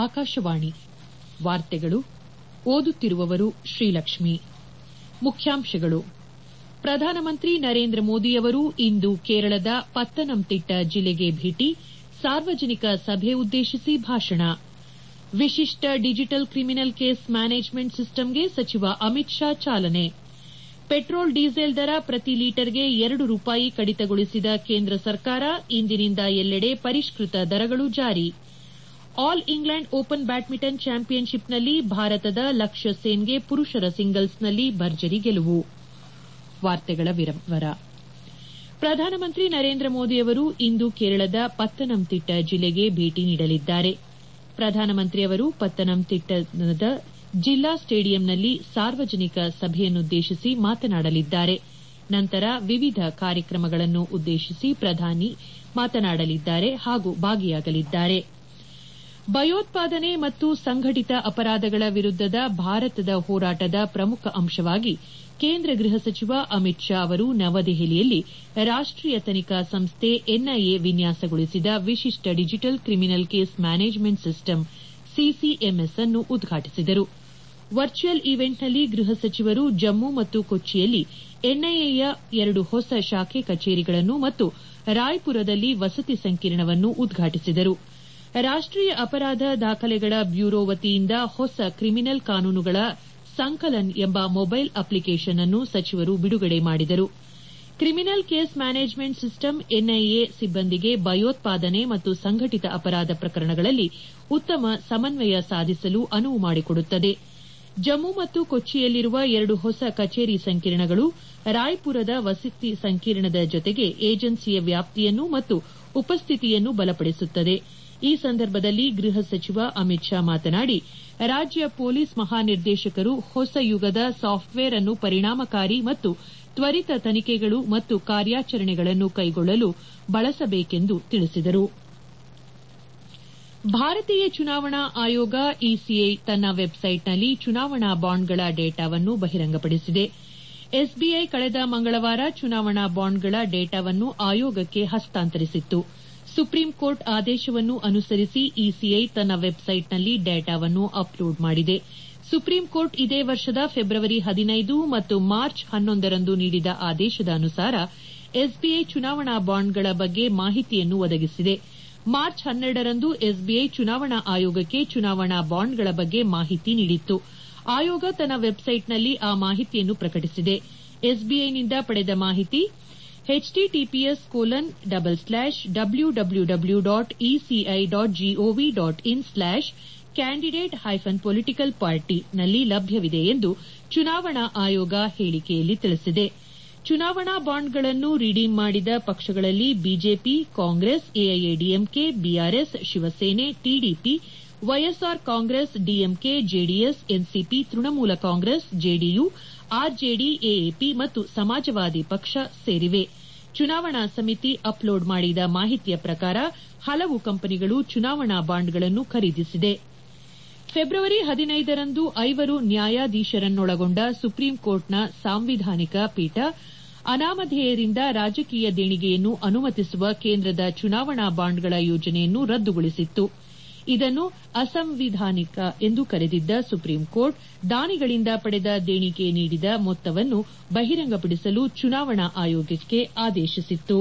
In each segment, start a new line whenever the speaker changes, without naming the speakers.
ಆಕಾಶವಾಣಿ ವಾರ್ತೆಗಳು ಓದುತ್ತಿರುವವರು ಶ್ರೀಲಕ್ಷ್ಮಿ ಮುಖ್ಯಾಂಶಗಳು ಪ್ರಧಾನಮಂತ್ರಿ ನರೇಂದ್ರ ಮೋದಿಯವರು ಇಂದು ಕೇರಳದ ಪತ್ತನಂತಿಟ್ಟ ಜಿಲ್ಲೆಗೆ ಭೇಟಿ ಸಾರ್ವಜನಿಕ ಸಭೆ ಉದ್ದೇಶಿಸಿ ಭಾಷಣ ವಿಶಿಷ್ಟ ಡಿಜಿಟಲ್ ಕ್ರಿಮಿನಲ್ ಕೇಸ್ ಮ್ಯಾನೇಜ್ಮೆಂಟ್ ಸಿಸ್ಟಂಗೆ ಸಚಿವ ಅಮಿತ್ ಶಾ ಚಾಲನೆ ಪೆಟ್ರೋಲ್ ಡೀಸೆಲ್ ದರ ಪ್ರತಿ ಲೀಟರ್ಗೆ ಎರಡು ರೂಪಾಯಿ ಕಡಿತಗೊಳಿಸಿದ ಕೇಂದ್ರ ಸರ್ಕಾರ ಇಂದಿನಿಂದ ಎಲ್ಲೆಡೆ ಪರಿಷ್ಕೃತ ದರಗಳು ಜಾರಿ ಆಲ್ ಇಂಗ್ಲೆಂಡ್ ಓಪನ್ ಬ್ಯಾಡ್ಮಿಂಟನ್ ಚಾಂಪಿಯನ್ಶಿಪ್ನಲ್ಲಿ ಭಾರತದ ಲಕ್ಷ್ಯ ಸೇನ್ಗೆ ಪುರುಷರ ಸಿಂಗಲ್ಸ್ನಲ್ಲಿ ಭರ್ಜರಿ ಗೆಲುವು ಪ್ರಧಾನಮಂತ್ರಿ ನರೇಂದ್ರ ಮೋದಿಯವರು ಇಂದು ಕೇರಳದ ಪತ್ತನಂತಿಟ್ಟ ಜಿಲ್ಲೆಗೆ ಭೇಟಿ ನೀಡಲಿದ್ದಾರೆ ಪ್ರಧಾನಮಂತ್ರಿಯವರು ಪತ್ತನಂತಿಟ್ಟದ ಜಿಲ್ಲಾ ಸ್ಟೇಡಿಯಂನಲ್ಲಿ ಸಾರ್ವಜನಿಕ ಸಭೆಯನ್ನುದ್ದೇಶಿಸಿ ಮಾತನಾಡಲಿದ್ದಾರೆ ನಂತರ ವಿವಿಧ ಕಾರ್ಯಕ್ರಮಗಳನ್ನು ಉದ್ದೇಶಿಸಿ ಪ್ರಧಾನಿ ಮಾತನಾಡಲಿದ್ದಾರೆ ಹಾಗೂ ಭಾಗಿಯಾಗಲಿದ್ದಾರೆ ಭಯೋತ್ಪಾದನೆ ಮತ್ತು ಸಂಘಟಿತ ಅಪರಾಧಗಳ ವಿರುದ್ದದ ಭಾರತದ ಹೋರಾಟದ ಪ್ರಮುಖ ಅಂಶವಾಗಿ ಕೇಂದ್ರ ಗೃಹ ಸಚಿವ ಅಮಿತ್ ಶಾ ಅವರು ನವದೆಹಲಿಯಲ್ಲಿ ರಾಷ್ಟೀಯ ತನಿಖಾ ಸಂಸ್ಥೆ ಎನ್ಐಎ ವಿನ್ಯಾಸಗೊಳಿಸಿದ ವಿಶಿಷ್ಟ digital criminal case management system CCMS ಅನ್ನು ಉದ್ಘಾಟಿಸಿದರು ವರ್ಚುವಲ್ ಈವೆಂಟ್ನಲ್ಲಿ ಗೃಹ ಸಚಿವರು ಜಮ್ಮು ಮತ್ತು ಕೊಚ್ಚಿಯಲ್ಲಿ ಎನ್ಐಎಯ ಎರಡು ಹೊಸ ಶಾಖೆ ಕಚೇರಿಗಳನ್ನು ಮತ್ತು ರಾಯ್ಪುರದಲ್ಲಿ ವಸತಿ ಸಂಕೀರ್ಣವನ್ನು ಉದ್ಘಾಟಿಸಿದರು ರಾಷ್ಟೀಯ ಅಪರಾಧ ದಾಖಲೆಗಳ ಬ್ಯೂರೋ ವತಿಯಿಂದ ಹೊಸ ಕ್ರಿಮಿನಲ್ ಕಾನೂನುಗಳ ಸಂಕಲನ್ ಎಂಬ ಮೊಬೈಲ್ ಅಪ್ಲಿಕೇಷನ್ ಅನ್ನು ಸಚಿವರು ಬಿಡುಗಡೆ ಮಾಡಿದರು criminal case management system NIA ಸಿಬ್ಬಂದಿಗೆ ಭಯೋತ್ಪಾದನೆ ಮತ್ತು ಸಂಘಟಿತ ಅಪರಾಧ ಪ್ರಕರಣಗಳಲ್ಲಿ ಉತ್ತಮ ಸಮನ್ವಯ ಸಾಧಿಸಲು ಅನುವು ಮಾಡಿಕೊಡುತ್ತದೆ ಜಮ್ಮು ಮತ್ತು ಕೊಚ್ಚಿಯಲ್ಲಿರುವ ಎರಡು ಹೊಸ ಕಚೇರಿ ಸಂಕೀರ್ಣಗಳು ರಾಯ್ಪುರದ ವಸತಿ ಸಂಕೀರ್ಣದ ಜೊತೆಗೆ ಏಜೆನ್ಸಿಯ ವ್ಯಾಪ್ತಿಯನ್ನು ಮತ್ತು ಉಪಸ್ಥಿತಿಯನ್ನು ಬಲಪಡಿಸುತ್ತದೆ ಈ ಸಂದರ್ಭದಲ್ಲಿ ಗೃಹ ಸಚಿವ ಅಮಿತ್ ಶಾ ಮಾತನಾಡಿ ರಾಜ್ಯ ಪೊಲೀಸ್ ಮಹಾನಿರ್ದೇಶಕರು ಹೊಸ ಯುಗದ ಸಾಫ್ಟ್ವೇರ್ ಅನ್ನು ಪರಿಣಾಮಕಾರಿ ಮತ್ತು ತ್ವರಿತ ತನಿಖೆಗಳು ಮತ್ತು ಕಾರ್ಯಾಚರಣೆಗಳನ್ನು ಕೈಗೊಳ್ಳಲು ಬಳಸಬೇಕೆಂದು ತಿಳಿಸಿದರು ಭಾರತೀಯ ಚುನಾವಣಾ ಆಯೋಗ ಇಸಿಐ ತನ್ನ ವೆಬ್ಸೈಟ್ನಲ್ಲಿ ಚುನಾವಣಾ ಬಾಂಡ್ಗಳ ಡೇಟಾವನ್ನು ಬಹಿರಂಗಪಡಿಸಿದೆ ಎಸ್ಬಿಐ ಕಳೆದ ಮಂಗಳವಾರ ಚುನಾವಣಾ ಬಾಂಡ್ಗಳ ಡೇಟಾವನ್ನು ಆಯೋಗಕ್ಕೆ ಹಸ್ತಾಂತರಿಸಿತ್ತು ಸುಪ್ರೀಂ ಕೋರ್ಟ್ ಆದೇಶವನ್ನು ಅನುಸರಿಸಿ ಇಸಿಐ ತನ್ನ ವೆಬ್ಸೈಟ್ನಲ್ಲಿ ಡೇಟಾವನ್ನು ಅಪ್ಲೋಡ್ ಮಾಡಿದೆ ಸುಪ್ರೀಂ ಕೋರ್ಟ್ ಇದೇ ವರ್ಷದ ಫೆಬ್ರವರಿ ಹದಿನೈದು ಮತ್ತು ಮಾರ್ಚ್ ಹನ್ನೊಂದರಂದು ನೀಡಿದ ಆದೇಶದ ಅನುಸಾರ ಎಸ್ಬಿಐ ಚುನಾವಣಾ ಬಾಂಡ್ಗಳ ಬಗ್ಗೆ ಮಾಹಿತಿಯನ್ನು ಒದಗಿಸಿದೆ ಮಾರ್ಚ್ ಹನ್ನೆರಡರಂದು ಎಸ್ಬಿಐ ಚುನಾವಣಾ ಆಯೋಗಕ್ಕೆ ಚುನಾವಣಾ ಬಾಂಡ್ಗಳ ಬಗ್ಗೆ ಮಾಹಿತಿ ನೀಡಿತ್ತು ಆಯೋಗ ತನ್ನ ವೆಬ್ಸೈಟ್ನಲ್ಲಿ ಆ ಮಾಹಿತಿಯನ್ನು ಪ್ರಕಟಿಸಿದೆ ಎಸ್ಬಿಐನಿಂದ ಪಡೆದ ಮಾಹಿತಿ HTTPS colon double slash W W W dot ECI dot GOV dot in slash candidate hyphen political party ನಲ್ಲಿ ಲಭ್ಯವಿದೆ ಎಂದು ಚುನಾವಣಾ ಆಯೋಗ ಹೇಳಿಕೆಯಲ್ಲಿ ತಿಳಿಸಿದೆ ಚುನಾವಣಾ ಬಾಂಡ್ಗಳನ್ನು ರಿಡೀಮ್ ಮಾಡಿದ ಪಕ್ಷಗಳಲ್ಲಿ BJP Congress AIADMK BRS Shiv Sena TDP YSR Congress DMK JDS NCP Trinamool Congress JDU RJD AAP ಮತ್ತು ಸಮಾಜವಾದಿ ಪಕ್ಷ ಸೇರಿವೆ ಚುನಾವಣಾ ಸಮಿತಿ ಅಪ್ಲೋಡ್ ಮಾಡಿದ ಮಾಹಿತಿಯ ಪ್ರಕಾರ ಹಲವು ಕಂಪನಿಗಳು ಚುನಾವಣಾ ಬಾಂಡ್ಗಳನ್ನು ಖರೀದಿಸಿದೆ ಫೆಬ್ರವರಿ ಹದಿನೈದರಂದು ಐವರು ನ್ಯಾಯಾಧೀಶರನ್ನೊಳಗೊಂಡ ಸುಪ್ರೀಂ ಕೋರ್ಟ್ನ ಸಾಂವಿಧಾನಿಕ ಪೀಠ ಅನಾಮಧೇಯರಿಂದ ರಾಜಕೀಯ ದೇಣಿಗೆಯನ್ನು ಅನುಮತಿಸುವ ಕೇಂದ್ರದ ಚುನಾವಣಾ ಬಾಂಡ್ಗಳ ಯೋಜನೆಯನ್ನು ರದ್ದುಗೊಳಿಸಿತ್ತು ಇದನ್ನು ಅಸಂವಿಧಾನಿಕ ಎಂದು ಕರೆದಿದ್ದ ಸುಪ್ರೀಂ ಕೋರ್ಟ್ ದಾನಿಗಳಿಂದ ಪಡೆದ ದೇಣಿಗೆ ನೀಡಿದ ಮೊತ್ತವನ್ನು ಬಹಿರಂಗಪಡಿಸಲು ಚುನಾವಣಾ ಆಯೋಗಕ್ಕೆ ಆದೇಶಿಸಿತ್ತು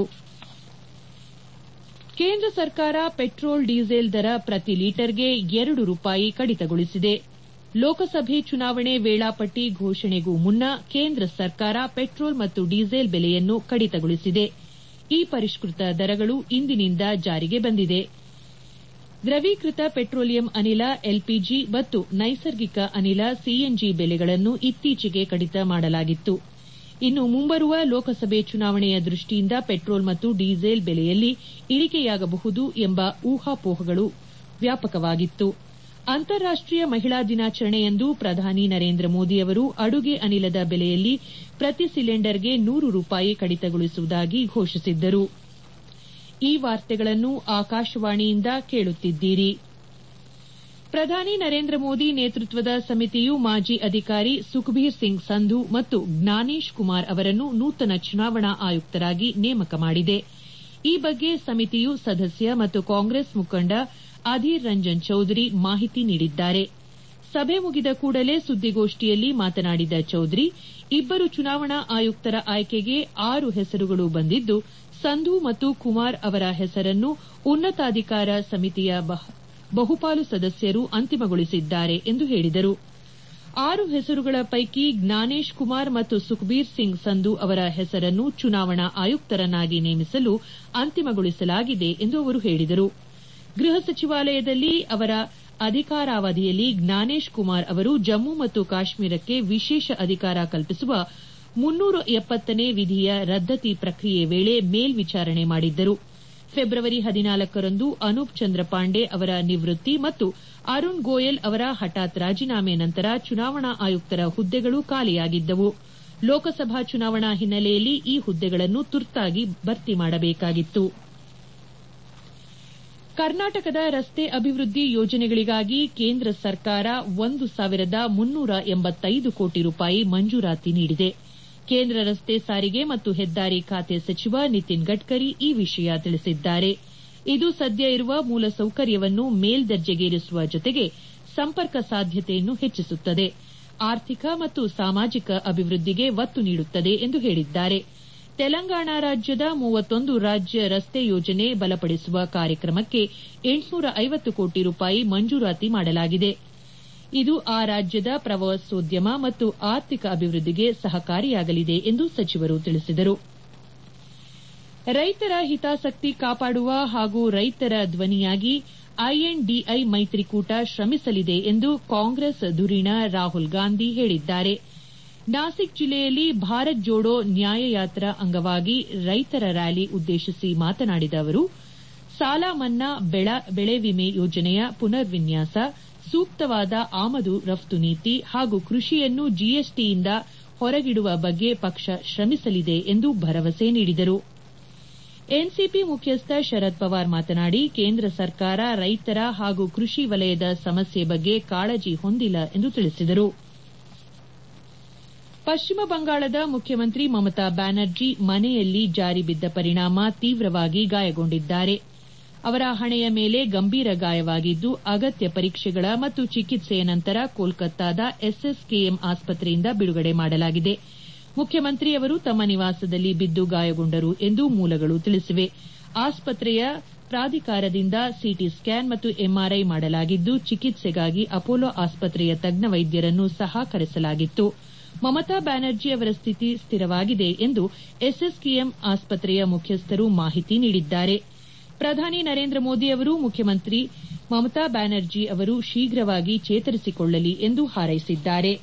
ಕೇಂದ್ರ ಸರ್ಕಾರ ಪೆಟ್ರೋಲ್ ಡೀಸೆಲ್ ದರ ಪ್ರತಿ ಲೀಟರ್ಗೆ ಎರಡು ರೂಪಾಯಿ ಕಡಿತಗೊಳಿಸಿದೆ ಲೋಕಸಭೆ ಚುನಾವಣೆ ವೇಳಾಪಟ್ಟಿ ಘೋಷಣೆಗೂ ಮುನ್ನ ಕೇಂದ್ರ ಸರ್ಕಾರ ಪೆಟ್ರೋಲ್ ಮತ್ತು ಡೀಸೆಲ್ ಬೆಲೆಯನ್ನು ಕಡಿತಗೊಳಿಸಿದೆ ಈ ಪರಿಷ್ಕೃತ ದರಗಳು ಇಂದಿನಿಂದ ಜಾರಿಗೆ ಬಂದಿದೆ ದ್ರವೀಕೃತ ಪೆಟ್ರೋಲಿಯಂ ಅನಿಲ ಎಲ್ಪಿಜಿ ಮತ್ತು ನೈಸರ್ಗಿಕ ಅನಿಲ ಸಿಎನ್ಜಿ ಬೆಲೆಗಳನ್ನು ಇತ್ತೀಚೆಗೆ ಕಡಿತ ಮಾಡಲಾಗಿತ್ತು ಇನ್ನು ಮುಂಬರುವ ಲೋಕಸಭೆ ಚುನಾವಣೆಯ ದೃಷ್ಟಿಯಿಂದ ಪೆಟ್ರೋಲ್ ಮತ್ತು ಡೀಸೆಲ್ ಬೆಲೆಯಲ್ಲಿ ಇಳಿಕೆಯಾಗಬಹುದು ಎಂಬ ಊಹಾಪೋಹಗಳು ವ್ಯಾಪಕವಾಗಿತ್ತು ಅಂತಾರಾಷ್ಟೀಯ ಮಹಿಳಾ ದಿನಾಚರಣೆಯಂದು ಪ್ರಧಾನಿ ನರೇಂದ್ರ ಮೋದಿ ಅವರು ಅಡುಗೆ ಅನಿಲದ ಬೆಲೆಯಲ್ಲಿ ಪ್ರತಿ ಸಿಲಿಂಡರ್ಗೆ ನೂರು ರೂಪಾಯಿ ಕಡಿತಗೊಳಿಸುವುದಾಗಿ ಘೋಷಿಸಿದ್ದರು ಈ ವಾರ್ತೆಗಳನ್ನು ಆಕಾಶವಾಣಿಯಿಂದ ಕೇಳುತ್ತಿದ್ದೀರಿ ಪ್ರಧಾನಿ ನರೇಂದ್ರ ಮೋದಿ ನೇತೃತ್ವದ ಸಮಿತಿಯು ಮಾಜಿ ಅಧಿಕಾರಿ ಸುಖ್ಬೀರ್ ಸಿಂಗ್ ಸಂಧು ಮತ್ತು ಜ್ಞಾನೇಶ್ ಕುಮಾರ್ ಅವರನ್ನು ನೂತನ ಚುನಾವಣಾ ಆಯುಕ್ತರಾಗಿ ನೇಮಕ ಮಾಡಿದೆ ಈ ಬಗ್ಗೆ ಸಮಿತಿಯು ಸದಸ್ಯ ಮತ್ತು ಕಾಂಗ್ರೆಸ್ ಮುಖಂಡ ಅಧೀರ್ ರಂಜನ್ ಚೌಧರಿ ಮಾಹಿತಿ ನೀಡಿದ್ದಾರೆ ಸಭೆ ಮುಗಿದ ಕೂಡಲೇ ಸುದ್ದಿಗೋಷ್ಠಿಯಲ್ಲಿ ಮಾತನಾಡಿದ ಚೌಧರಿ ಇಬ್ಬರು ಚುನಾವಣಾ ಆಯುಕ್ತರ ಆಯ್ಕೆಗೆ ಆರು ಹೆಸರುಗಳು ಬಂದಿದ್ದು ಸಂಧು ಮತ್ತು ಕುಮಾರ್ ಅವರ ಹೆಸರನ್ನು ಉನ್ನತಾಧಿಕಾರ ಸಮಿತಿಯ ಬಹುಪಾಲು ಸದಸ್ಯರು ಅಂತಿಮಗೊಳಿಸಿದ್ದಾರೆ ಎಂದು ಹೇಳಿದರು ಆರು ಹೆಸರುಗಳ ಪೈಕಿ ಜ್ಞಾನೇಶ್ ಕುಮಾರ್ ಮತ್ತು ಸುಖ್ಬೀರ್ ಸಿಂಗ್ ಸಂಧು ಅವರ ಹೆಸರನ್ನು ಚುನಾವಣಾ ಆಯುಕ್ತರನ್ನಾಗಿ ನೇಮಿಸಲು ಅಂತಿಮಗೊಳಿಸಲಾಗಿದೆ ಎಂದು ಅವರು ಹೇಳಿದರು ಗೃಹ ಸಚಿವಾಲಯದಲ್ಲಿ ಅವರ ಅಧಿಕಾರಾವಧಿಯಲ್ಲಿ ಜ್ಞಾನೇಶ್ ಕುಮಾರ್ ಅವರು ಜಮ್ಮು ಮತ್ತು ಕಾಶ್ಮೀರಕ್ಕೆ ವಿಶೇಷ ಅಧಿಕಾರ ಕಲ್ಪಿಸುವ ಮುನ್ನೂರ ಎಪ್ಪತ್ತನೇ ವಿಧಿಯ ರದ್ದತಿ ಪ್ರಕ್ರಿಯೆ ವೇಳೆ ಮೇಲ್ವಿಚಾರಣೆ ಮಾಡಿದ್ದರು ಫೆಬ್ರವರಿ ಹದಿನಾಲ್ಕರಂದು ಅನೂಪ್ ಚಂದ್ರ ಪಾಂಡೆ ಅವರ ನಿವೃತ್ತಿ ಮತ್ತು ಅರುಣ್ ಗೋಯಲ್ ಅವರ ಹಠಾತ್ ರಾಜೀನಾಮೆ ನಂತರ ಚುನಾವಣಾ ಆಯುಕ್ತರ ಹುದ್ದೆಗಳು ಖಾಲಿಯಾಗಿದ್ದವು ಲೋಕಸಭಾ ಚುನಾವಣಾ ಹಿನ್ನೆಲೆಯಲ್ಲಿ ಈ ಹುದ್ದೆಗಳನ್ನು ತುರ್ತಾಗಿ ಭರ್ತಿ ಮಾಡಬೇಕಾಗಿತ್ತು ಕರ್ನಾಟಕದ ರಸ್ತೆ ಅಭಿವೃದ್ಧಿ ಯೋಜನೆಗಳಿಗಾಗಿ ಕೇಂದ್ರ ಸರ್ಕಾರ ಒಂದು ಸಾವಿರದ ಮುನ್ನೂರ ಎಂಬತ್ತೈದು ಕೋಟಿ ರೂಪಾಯಿ ಮಂಜೂರಾತಿ ನೀಡಿದೆ ಕೇಂದ್ರ ರಸ್ತೆ ಸಾರಿಗೆ ಮತ್ತು ಹೆದ್ದಾರಿ ಖಾತೆ ಸಚಿವ ನಿತಿನ್ ಗಡ್ಕರಿ ಈ ವಿಷಯ ತಿಳಿಸಿದ್ದಾರೆ ಇದು ಸದ್ಯ ಇರುವ ಮೂಲಸೌಕರ್ಯವನ್ನು ಮೇಲ್ದರ್ಜೆಗೇರಿಸುವ ಜೊತೆಗೆ ಸಂಪರ್ಕ ಸಾಧ್ಯತೆಯನ್ನು ಹೆಚ್ಚಿಸುತ್ತದೆ ಆರ್ಥಿಕ ಮತ್ತು ಸಾಮಾಜಿಕ ಅಭಿವೃದ್ಧಿಗೆ ಒತ್ತು ನೀಡುತ್ತದೆ ಎಂದು ಹೇಳಿದ್ದಾರೆ ತೆಲಂಗಾಣ ರಾಜ್ಯದ ಮೂವತ್ತೊಂದು ರಾಜ್ಯ ರಸ್ತೆ ಯೋಜನೆ ಬಲಪಡಿಸುವ ಕಾರ್ಯಕ್ರಮಕ್ಕೆ ಎಂಟುನೂರ ಐವತ್ತು ಕೋಟಿ ರೂಪಾಯಿ ಮಂಜೂರಾತಿ ಮಾಡಲಾಗಿದೆ ಇದು ಆ ರಾಜ್ಯದ ಪ್ರವಾಸೋದ್ಯಮ ಮತ್ತು ಆರ್ಥಿಕ ಅಭಿವೃದ್ಧಿಗೆ ಸಹಕಾರಿಯಾಗಲಿದೆ ಎಂದು ಸಚಿವರು ತಿಳಿಸಿದರು ರೈತರ ಹಿತಾಸಕ್ತಿ ಕಾಪಾಡುವ ಹಾಗೂ ರೈತರ ಧ್ವನಿಯಾಗಿ ಐಎನ್ಡಿಐ ಮೈತ್ರಿಕೂಟ ಶ್ರಮಿಸಲಿದೆ ಎಂದು ಕಾಂಗ್ರೆಸ್ ಧುರೀಣ ರಾಹುಲ್ ಗಾಂಧಿ ಹೇಳಿದ್ದಾರೆ ನಾಸಿಕ್ ಜಿಲ್ಲೆಯಲ್ಲಿ ಭಾರತ್ ಜೋಡೋ ನ್ಯಾಯಯಾತ್ರಾ ಅಂಗವಾಗಿ ರೈತರ ರ್ಯಾಲಿ ಉದ್ದೇಶಿಸಿ ಮಾತನಾಡಿದ ಅವರು ಸಾಲ ಮನ್ನಾ ಬೆಳೆ ವಿಮೆ ಯೋಜನೆಯ ಪುನರ್ವಿನ್ಯಾಸ ಸೂಕ್ತವಾದ ಆಮದು ರಫ್ತು ನೀತಿ ಹಾಗೂ ಕೃಷಿಯನ್ನು ಜಿಎಸ್ಟಿಯಿಂದ ಹೊರಗಿಡುವ ಬಗ್ಗೆ ಪಕ್ಷ ಶ್ರಮಿಸಲಿದೆ ಎಂದು ಭರವಸೆ ನೀಡಿದರು ಎನ್ಸಿಪಿ ಮುಖ್ಯಸ್ಥ ಶರದ್ ಪವಾರ್ ಮಾತನಾಡಿ ಕೇಂದ್ರ ಸರ್ಕಾರ ರೈತರ ಹಾಗೂ ಕೃಷಿ ವಲಯದ ಸಮಸ್ಯೆ ಬಗ್ಗೆ ಕಾಳಜಿ ಹೊಂದಿಲ್ಲ ಎಂದು ತಿಳಿಸಿದರು ಪಶ್ಚಿಮ ಬಂಗಾಳದ ಮುಖ್ಯಮಂತ್ರಿ ಮಮತಾ ಬ್ಯಾನರ್ಜಿ ಮನೆಯಲ್ಲಿ ಜಾರಿ ಬಿದ್ದ ಪರಿಣಾಮ ತೀವ್ರವಾಗಿ ಗಾಯಗೊಂಡಿದ್ದಾರೆ ಅವರ ಹಣೆಯ ಮೇಲೆ ಗಂಭೀರ ಗಾಯವಾಗಿದ್ದು ಅಗತ್ಯ ಪರೀಕ್ಷೆಗಳ ಮತ್ತು ಚಿಕಿತ್ಸೆಯ ನಂತರ ಕೋಲ್ಕತ್ತಾದ ಎಸ್ಎಸ್ಕೆಎಂ ಆಸ್ಪತ್ರೆಯಿಂದ ಬಿಡುಗಡೆ ಮಾಡಲಾಗಿದೆ ಮುಖ್ಯಮಂತ್ರಿ ಅವರು ತಮ್ಮ ನಿವಾಸದಲ್ಲಿ ಬಿದ್ದು ಗಾಯಗೊಂಡರು ಎಂದು ಮೂಲಗಳು ತಿಳಿಸಿವೆ ಆಸ್ಪತ್ರೆಯ ಪ್ರಾಧಿಕಾರದಿಂದ ಸಿಟಿ ಸ್ಕ್ಯಾನ್ ಮತ್ತು ಎಂಆರ್ಐ ಮಾಡಲಾಗಿದ್ದು ಚಿಕಿತ್ಸೆಗಾಗಿ ಅಪೋಲೋ ಆಸ್ಪತ್ರೆಯ ತಜ್ಞ ವೈದ್ಯರನ್ನು ಸಹ ಕರೆಸಲಾಗಿತ್ತು ಮಮತಾ ಬ್ಯಾನರ್ಜಿ ಅವರ ಸ್ಥಿತಿ ಸ್ಥಿರವಾಗಿದೆ ಎಂದು ಎಸ್ಎಸ್ಕೆಎಂ ಆಸ್ಪತ್ರೆಯ ಮುಖ್ಯಸ್ಥರು ಮಾಹಿತಿ ನೀಡಿದ್ದಾರೆ ಪ್ರಧಾನಿ ನರೇಂದ್ರ ಮೋದಿ ಅವರು ಮುಖ್ಯಮಂತ್ರಿ ಮಮತಾ ಬ್ಯಾನರ್ಜಿ ಅವರು ಶೀಘ್ರವಾಗಿ ಚೇತರಿಸಿಕೊಳ್ಳಲಿ ಎಂದು ಹಾರೈಸಿದ್ದಾರೆ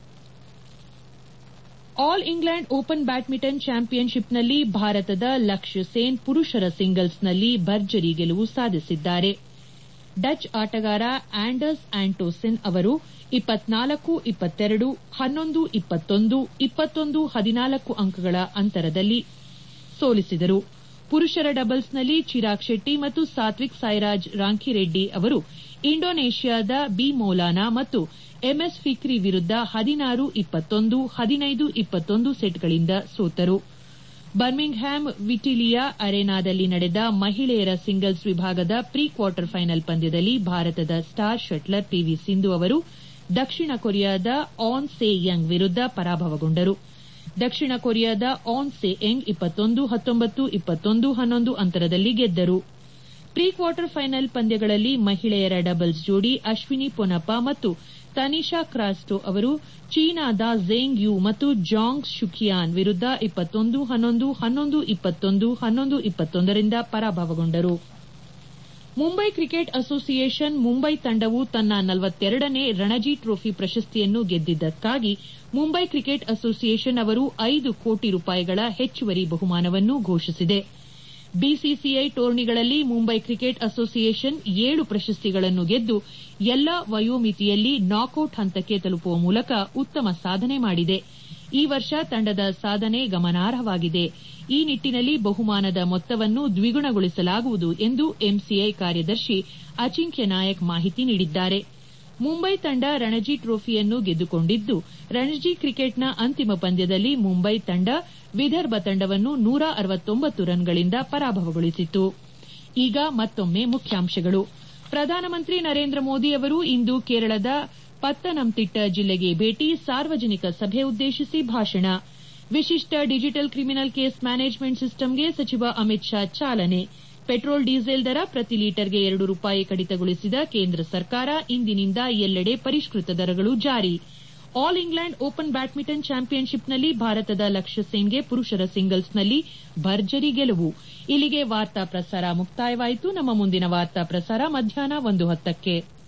ಆಲ್ ಇಂಗ್ಲೆಂಡ್ ಓಪನ್ ಬ್ಯಾಡ್ಮಿಂಟನ್ ಚಾಂಪಿಯನ್ಶಿಪ್ನಲ್ಲಿ ಭಾರತದ ಲಕ್ಷ್ಯ ಸೇನ್ ಪುರುಷರ ಸಿಂಗಲ್ಸ್ನಲ್ಲಿ ಭರ್ಜರಿ ಗೆಲುವು ಸಾಧಿಸಿದ್ದಾರೆ ಡಚ್ ಆಟಗಾರ ಆಂಡರ್ಸ್ ಆಂಟೋಸಿನ್ ಅವರು ಇಪ್ಪತ್ನಾಲ್ಕು ಇಪ್ಪತ್ತೆರಡು ಹನ್ನೊಂದು ಇಪ್ಪತ್ತೊಂದು ಇಪ್ಪತ್ತೊಂದು ಹದಿನಾಲ್ಕು ಅಂಕಗಳ ಅಂತರದಲ್ಲಿ ಸೋಲಿಸಿದರು ಪುರುಷರ ಡಬಲ್ಸ್ನಲ್ಲಿ ಚಿರಾಗ್ ಶೆಟ್ಟಿ ಮತ್ತು ಸಾತ್ವಿಕ್ ಸಾಯಿರಾಜ್ ರಾಂಕಿರೆಡ್ಡಿ ಅವರು ಇಂಡೋನೇಷ್ಯಾದ ಬಿ ಮೌಲಾನಾ ಮತ್ತು ಎಂಎಸ್ ಫಿಕ್ರಿ ವಿರುದ್ದ ಹದಿನಾರು ಇಪ್ಪತ್ತೊಂದು ಹದಿನೈದು ಇಪ್ಪತ್ತೊಂದು ಸೆಟ್ಗಳಿಂದ ಸೋತರು ಬರ್ಮಿಂಗ್ಹ್ಯಾಮ್ ವಿಟಿಲಿಯಾ ಅರೆನಾದಲ್ಲಿ ನಡೆದ ಮಹಿಳೆಯರ ಸಿಂಗಲ್ಸ್ ವಿಭಾಗದ ಪ್ರೀ ಕ್ವಾರ್ಟರ್ ಫೈನಲ್ ಪಂದ್ಯದಲ್ಲಿ ಭಾರತದ ಸ್ಟಾರ್ ಶಟ್ಲರ್ ಪಿವಿ ಸಿಂಧು ಅವರು ದಕ್ಷಿಣ ಕೊರಿಯಾದ ಆನ್ ಸೆ ಯಂಗ್ ವಿರುದ್ದ ಪರಾಭವಗೊಂಡರು ದಕ್ಷಿಣ ಕೊರಿಯಾದ ಆನ್ ಸೆ ಎಂಗ್ ಇಪ್ಪತ್ತೊಂದು ಹತ್ತೊಂಬತ್ತು ಇಪ್ಪತ್ತೊಂದು ಹನ್ನೊಂದು ಅಂತರದಲ್ಲಿ ಗೆದ್ದರು ಪ್ರೀ ಕ್ವಾರ್ಟರ್ ಫೈನಲ್ ಪಂದ್ಯಗಳಲ್ಲಿ ಮಹಿಳೆಯರ ಡಬಲ್ಸ್ ಜೋಡಿ ಅಶ್ವಿನಿ ಪೊನಪ್ಪ ಮತ್ತು ತನಿಷಾ ಕ್ರಾಸ್ಟೋ ಅವರು ಚೀನಾದ ಝೇಂಗ್ ಯು ಮತ್ತು ಜಾಂಗ್ ಶುಕಿಯಾನ್ ವಿರುದ್ದ ಇಪ್ಪತ್ತೊಂದು ಹನ್ನೊಂದು ಹನ್ನೊಂದು ಇಪ್ಪತ್ತೊಂದು ಹನ್ನೊಂದು ಇಪ್ಪತ್ತೊಂದರಿಂದ ಪರಾಭವಗೊಂಡರು ಮುಂಬೈ ಕ್ರಿಕೆಟ್ ಅಸೋಸಿಯೇಷನ್ ಮುಂಬೈ ತಂಡವು ತನ್ನ ನಲವತ್ತೆರಡನೇ ರಣಜಿ ಟ್ರೋಫಿ ಪ್ರಶಸ್ತಿಯನ್ನು ಗೆದ್ದಿದ್ದಕ್ಕಾಗಿ ಮುಂಬೈ ಕ್ರಿಕೆಟ್ ಅಸೋಸಿಯೇಷನ್ ಅವರು ಐದು ಕೋಟಿ ರೂಪಾಯಿಗಳ ಹೆಚ್ಚುವರಿ ಬಹುಮಾನವನ್ನು ಘೋಷಿಸಿದೆ ಬಿಸಿಸಿಐ ಟೂರ್ನಿಗಳಲ್ಲಿ ಮುಂಬೈ ಕ್ರಿಕೆಟ್ ಅಸೋಸಿಯೇಷನ್ ಏಳು ಪ್ರಶಸ್ತಿಗಳನ್ನು ಗೆದ್ದು ಎಲ್ಲಾ ವಯೋಮಿತಿಯಲ್ಲಿ ನಾಕೌಟ್ ಹಂತಕ್ಕೆ ತಲುಪುವ ಮೂಲಕ ಉತ್ತಮ ಸಾಧನೆ ಮಾಡಿದೆ ಈ ವರ್ಷ ತಂಡದ ಸಾಧನೆ ಗಮನಾರ್ಹವಾಗಿದೆ ಈ ನಿಟ್ಟಿನಲ್ಲಿ ಬಹುಮಾನದ ಮೊತ್ತವನ್ನು ದ್ವಿಗುಣಗೊಳಿಸಲಾಗುವುದು ಎಂದು ಎಂಸಿಐ ಕಾರ್ಯದರ್ಶಿ ಅಚಿಂಕ್ಯ ನಾಯಕ್ ಮಾಹಿತಿ ನೀಡಿದ್ದಾರೆ ಮುಂಬೈ ತಂಡ ರಣಜಿ ಟ್ರೋಫಿಯನ್ನು ಗೆದ್ದುಕೊಂಡಿದ್ದು ರಣಜಿ ಕ್ರಿಕೆಟ್ನ ಅಂತಿಮ ಪಂದ್ಯದಲ್ಲಿ ಮುಂಬೈ ತಂಡ ವಿದರ್ಭ ತಂಡವನ್ನು ನೂರ ಅರವತ್ತೊಂಬತ್ತು ರನ್ಗಳಿಂದ ಪರಾಭವಗೊಳಿಸಿತು ಈಗ ಮತ್ತೊಮ್ಮೆ ಮುಖ್ಯಾಂಶಗಳು ಪ್ರಧಾನಮಂತ್ರಿ ನರೇಂದ್ರ ಮೋದಿ ಅವರು ಇಂದು ಕೇರಳದ ಪತ್ತನಂತಿಟ್ಟ ಜಿಲ್ಲೆಗೆ ಭೇಟಿ ಸಾರ್ವಜನಿಕ ಸಭೆ ಉದ್ದೇಶಿಸಿ ಭಾಷಣ ವಿಶಿಷ್ಟ ಡಿಜಿಟಲ್ ಕ್ರಿಮಿನಲ್ ಕೇಸ್ ಮ್ಯಾನೇಜ್ಮೆಂಟ್ ಸಿಸ್ಟಂಗೆ ಸಚಿವ ಅಮಿತ್ ಶಾ ಚಾಲನೆ ಪೆಟ್ರೋಲ್ ಡೀಸೆಲ್ ದರ ಪ್ರತಿ ಲೀಟರ್ಗೆ ಎರಡು ರೂಪಾಯಿ ಕಡಿತಗೊಳಿಸಿದ ಕೇಂದ್ರ ಸರ್ಕಾರ ಇಂದಿನಿಂದ ಎಲ್ಲೆಡೆ ಪರಿಷ್ಕೃತ ದರಗಳು ಜಾರಿ ಆಲ್ ಇಂಗ್ಲೆಂಡ್ ಓಪನ್ ಬ್ಯಾಡ್ಮಿಂಟನ್ ಚಾಂಪಿಯನ್ಶಿಪ್ನಲ್ಲಿ ಭಾರತದ ಲಕ್ಷ್ಯ ಸೇನ್ಗೆ ಪುರುಷರ ಸಿಂಗಲ್ಸ್ನಲ್ಲಿ ಭರ್ಜರಿ ಗೆಲುವು ಇಲ್ಲಿಗೆ ವಾರ್ತಾ ಪ್ರಸಾರ ಮುಕ್ತಾಯವಾಯಿತು ನಮ್ಮ ಮುಂದಿನ ವಾರ್ತಾ ಪ್ರಸಾರ ಮಧ್ಯಾಹ್ನ ಒಂದು ಹತ್ತಕ್ಕೆ